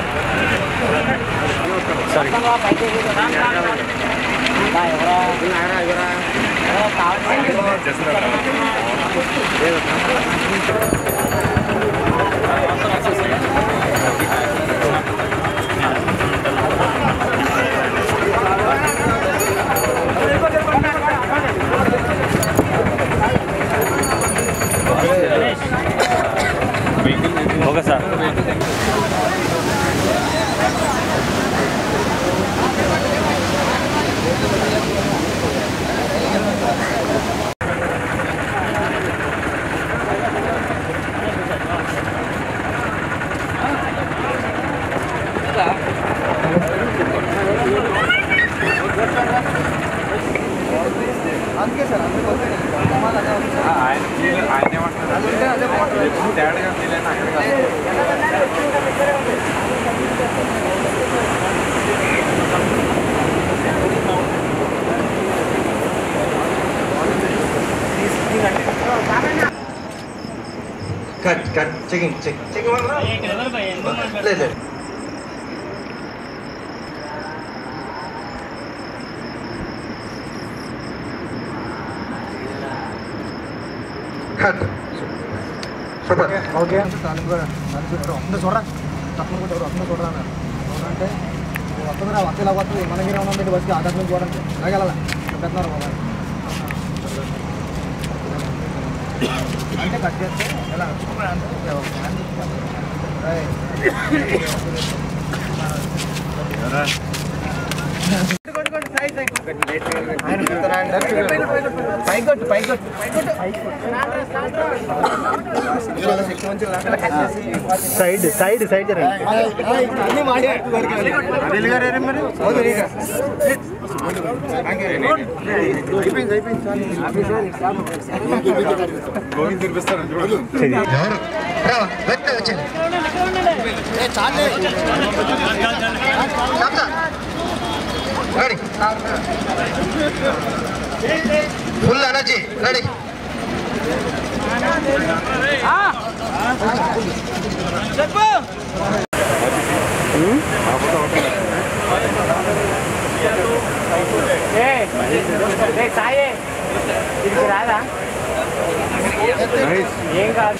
Okay sir cut cut checking check checking లేదు లేదు cut super okay అందరూ చూడరా తప్పని కూడా ఎవరు అందరూ చూడరా అన్నారు చూడంటే వస్తుందిరా వస్తే ఇలా వస్తుంది మన మీద ఉన్నది వచ్చి ఆకాశం నుంచి చూడండి అలాగే వెళ్ళాలి పెద్దన్నారు బాబా అంటే కట్ చేస్తే ఎలా పైకొట్టు పైకొట్టు సైడ్ సైడ్ సైడ్ అన్ని మాడే ఎవరు రా వెనక వచ్చేయండి రెడీ ఫుల్ ఎనర్జీ రెడీ సాయే ఇది రాదా ఏం కాదు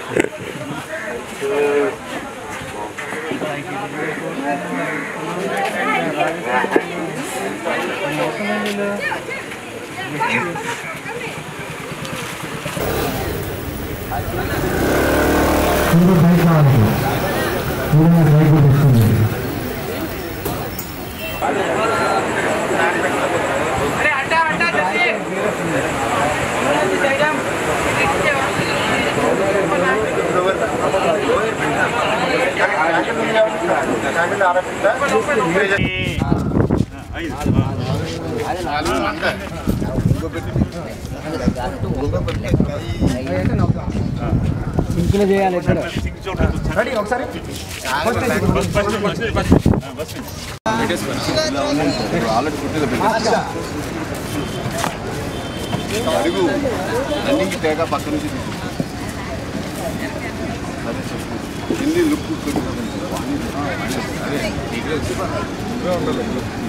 ఇంట్లో చేయాలి ఇక్కడ రెడీ ఒకసారి అడుగు అన్నికి తేగా పక్క నుంచి తీసు. సరే చెప్పు ఎన్ని లుక్ అదే ఇక్కడ వచ్చి పా. నువ్వే ఉండాలి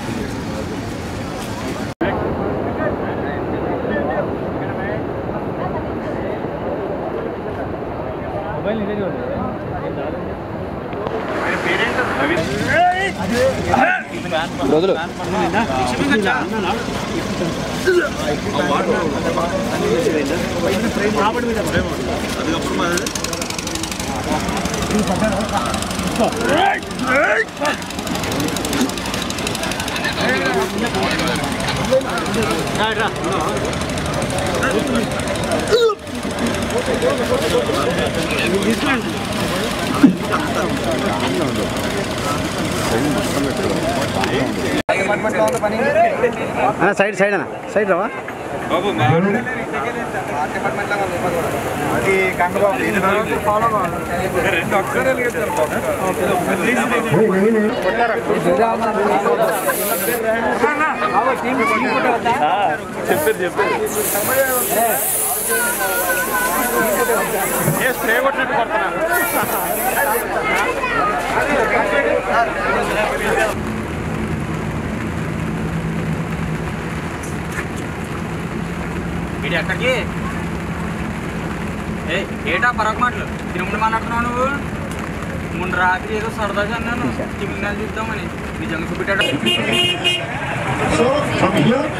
సైడ్ సైడ్ అన్న సైడ్ రావా అది కంగబాబు ఇది చెప్పారు చెప్పారు స్ప్రే కొట్టినట్టు కొడుతున్నారు ఇటు ఎక్కడికి ఏ ఏటా పరక మాటలు తిరుమల మాట్లాడుతున్నావు నువ్వు మొన్న రాత్రి ఏదో సరదాగా అన్నాను తిమింగనాలు చూద్దామని నిజంగా చూపెట్టాడు సో ఫ్రమ్ హియర్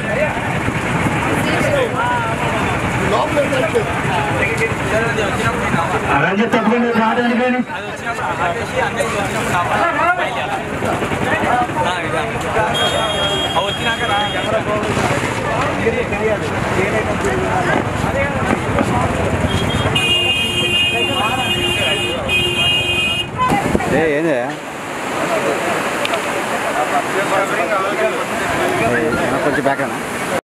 అది వచ్చినప్పుడు నేను కావాలి. రంజిత్ తప్పకుండా రావడానికి అది వచ్చినప్పుడు ఆపేసి అన్నయ్య ఇది వచ్చినప్పుడు కావాలి. పైకి వెళ్ళాలి. ఆ, ఇదా. అవి వచ్చినాక రా ఏంది కొంచెం బ్యాక్